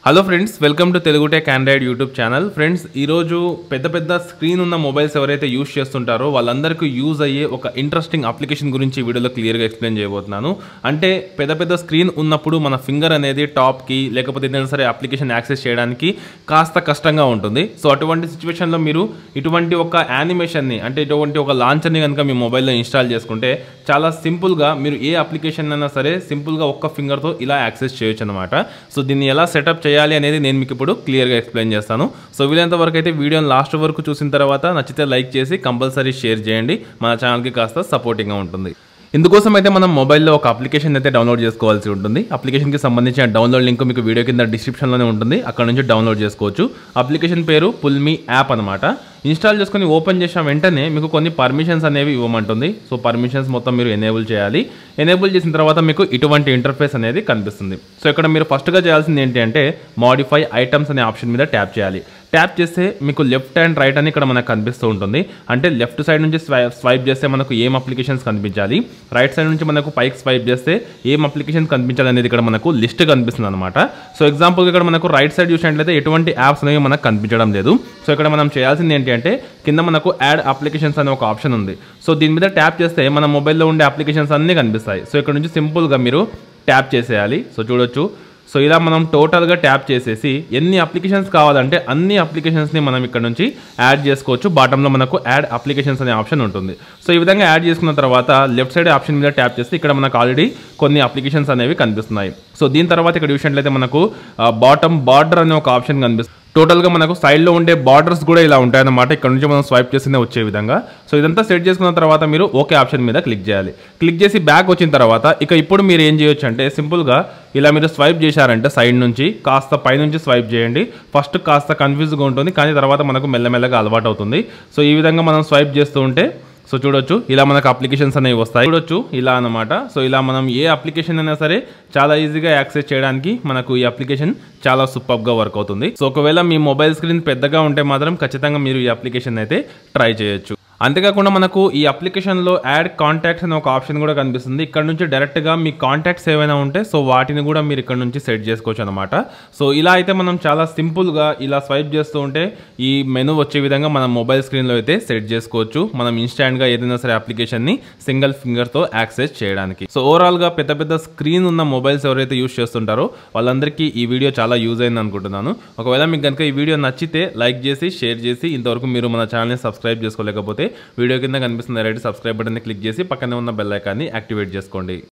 hello friends welcome to Telugu tech Android YouTube channel friends ఈరోజు పెద్ద పెద్ద స్క్రీన్ ఉన్న మొబైల్స్ ఎవరైతే యూస్ చేస్తుంటారో వాళ్ళందరికీ యూజ్ అయ్యే ఒక ఇంట్రెస్టింగ్ అప్లికేషన్ గురించి ఈ వీడియోలో క్లియర్గా ఎక్స్ప్లెయిన్ చేయబోతున్నాను అంటే పెద్ద పెద్ద స్క్రీన్ ఉన్నప్పుడు మన ఫింగర్ అనేది టాప్కి లేకపోతే ఏదైనా సరే అప్లికేషన్ యాక్సెస్ చేయడానికి కాస్త కష్టంగా ఉంటుంది సో అటువంటి సిచ్యువేషన్లో మీరు ఇటువంటి ఒక యానిమేషన్ని అంటే ఇటువంటి ఒక లాంచర్ని కనుక మీ మొబైల్లో ఇన్స్టాల్ చేసుకుంటే చాలా సింపుల్గా మీరు ఏ అప్లికేషన్ అయినా సరే సింపుల్గా ఒక్క ఫింగర్తో ఇలా యాక్సెస్ చేయొచ్చు అనమాట సో దీన్ని ఎలా సెటప్ చేయాలి అనేది నేను మీకు ఇప్పుడు క్లియర్గా ఎక్స్ప్లెయిన్ చేస్తాను సో వీలైనంత వరకు అయితే వీడియోని లాస్ట్ వరకు చూసిన తర్వాత నచ్చితే లైక్ చేసి కంపల్సరీ షేర్ చేయండి మన ఛానల్కి కాస్త సపోర్టింగ్గా ఉంటుంది ఇందుకోసం అయితే మనం మొబైల్లో ఒక అప్లికేషన్ అయితే డౌన్లోడ్ చేసుకోవాల్సి ఉంటుంది అప్లికేషన్కి సంబంధించిన డౌన్లోడ్ లింక్ మీకు వీడియో కింద డిస్క్రిప్షన్లోనే ఉంటుంది అక్కడ నుంచి డౌన్లోడ్ చేసుకోవచ్చు అప్లికేషన్ పేరు పుల్మీ యాప్ అనమాట ఇన్స్టాల్ చేసుకొని ఓపెన్ చేసిన వెంటనే మీకు కొన్ని పర్మిషన్స్ అనేవి ఇవ్వమంటుంది సో పర్మిషన్స్ మొత్తం మీరు ఎనేబుల్ చేయాలి ఎనేబుల్ చేసిన తర్వాత మీకు ఇటువంటి ఇంటర్ఫేస్ అనేది కనిపిస్తుంది సో ఇక్కడ మీరు ఫస్ట్గా చేయాల్సింది ఏంటి అంటే మాడిఫై ఐటమ్స్ అనే ఆప్షన్ మీద ట్యాప్ చేయాలి ట్యాప్ చేస్తే మీకు లెఫ్ట్ అండ్ రైట్ అని ఇక్కడ మనకు కనిపిస్తూ ఉంటుంది అంటే లెఫ్ట్ సైడ్ నుంచి స్వై- స్వైప్ చేస్తే మనకు ఏం అప్లికేషన్స్ కనిపించాలి రైట్ సైడ్ నుంచి మనకు పైకి స్వైప్ చేస్తే ఏం అప్లికేషన్ కనిపించాలి అనేది ఇక్కడ మనకు లిస్ట్ కనిపిస్తుంది అనమాట సో ఎగ్జాంపుల్ ఇక్కడ మనకు రైట్ సైడ్ చూసినట్లయితే ఎటువంటి యాప్స్ అనేవి మనకు కనిపించడం లేదు సో ఇక్కడ మనం చేయాల్సింది ఏంటి అంటే కింద మనకు యాడ్ అప్లికేషన్స్ అనే ఒక ఆప్షన్ ఉంది సో దీని మీద ట్యాప్ చేస్తే మన మొబైల్లో ఉండే అప్లికేషన్స్ అన్నీ కనిపిస్తాయి సో ఇక్కడ నుంచి సింపుల్గా మీరు ట్యాప్ చేసేయాలి సో చూడొచ్చు సో ఇలా మనం టోటల్గా ట్యాప్ చేసేసి ఎన్ని అప్లికేషన్స్ కావాలంటే అన్ని అప్లికేషన్స్ని మనం ఇక్కడ నుంచి యాడ్ చేసుకోవచ్చు బాటంలో మనకు యాడ్ అప్లికేషన్స్ అనే ఆప్షన్ ఉంటుంది సో ఈ విధంగా యాడ్ చేసుకున్న తర్వాత లెఫ్ట్ సైడ్ ఆప్షన్ మీద ట్యాప్ చేస్తే ఇక్కడ మనకు ఆల్రెడీ కొన్ని అప్లికేషన్స్ అనేవి కనిపిస్తున్నాయి సో దీని తర్వాత ఇక్కడ చూసినట్లయితే మనకు బాటమ్ బార్డర్ అనే ఒక ఆప్షన్ కనిపిస్తుంది టోటల్గా మనకు సైడ్లో ఉండే బార్డర్స్ కూడా ఇలా ఉంటాయన్నమాట ఇక్కడ నుంచి మనం స్వైప్ చేస్తేనే వచ్చే విధంగా సో ఇదంతా సెట్ చేసుకున్న తర్వాత మీరు ఓకే ఆప్షన్ మీద క్లిక్ చేయాలి క్లిక్ చేసి బ్యాక్ వచ్చిన తర్వాత ఇక ఇప్పుడు మీరు ఏం చేయొచ్చు అంటే సింపుల్గా ఇలా మీరు స్వైప్ చేశారంటే సైడ్ నుంచి కాస్త పైనుంచి స్వైప్ చేయండి ఫస్ట్ కాస్త కన్ఫ్యూజ్గా ఉంటుంది కానీ తర్వాత మనకు మెల్లమెల్లగా అలవాటు అవుతుంది సో ఈ విధంగా మనం స్వైప్ చేస్తూ ఉంటే సో చూడొచ్చు ఇలా మనకు అప్లికేషన్స్ అనేవి వస్తాయి చూడొచ్చు ఇలా అన్నమాట సో ఇలా మనం ఏ అప్లికేషన్ అయినా సరే చాలా ఈజీగా యాక్సెస్ చేయడానికి మనకు ఈ అప్లికేషన్ చాలా సూపర్గా వర్క్ అవుతుంది సో ఒకవేళ మీ మొబైల్ స్క్రీన్ పెద్దగా ఉంటే మాత్రం ఖచ్చితంగా మీరు ఈ అప్లికేషన్ అయితే ట్రై చేయొచ్చు అంతేకాకుండా మనకు ఈ అప్లికేషన్లో యాడ్ కాంటాక్ట్స్ అనే ఒక ఆప్షన్ కూడా కనిపిస్తుంది ఇక్కడ నుంచి డైరెక్ట్గా మీ కాంటాక్ట్స్ ఏవైనా ఉంటే సో వాటిని కూడా మీరు ఇక్కడ నుంచి సెట్ చేసుకోవచ్చు అనమాట సో ఇలా అయితే మనం చాలా సింపుల్గా ఇలా స్వైప్ చేస్తూ ఉంటే ఈ మెనూ వచ్చే విధంగా మనం మొబైల్ స్క్రీన్లో అయితే సెట్ చేసుకోవచ్చు మనం ఇన్స్టాంట్గా ఏదైనా సరే అప్లికేషన్ని సింగిల్ ఫింగర్తో యాక్సెస్ చేయడానికి సో ఓవరాల్గా పెద్ద పెద్ద స్క్రీన్ ఉన్న మొబైల్స్ ఎవరైతే యూస్ చేస్తుంటారో వాళ్ళందరికీ ఈ వీడియో చాలా యూజ్ అయింది అనుకుంటున్నాను ఒకవేళ మీకు కనుక ఈ వీడియో నచ్చితే లైక్ చేసి షేర్ చేసి ఇంతవరకు మీరు మన ఛానల్ని సబ్స్క్రైబ్ చేసుకోలేకపోతే వీడియో కింద కనిపిస్తున్న రెడీ సబ్స్క్రైబ్ బటన్ని క్లిక్ చేసి పక్కనే ఉన్న బెల్ ఐకాన్ని యాక్టివేట్ చేసుకోండి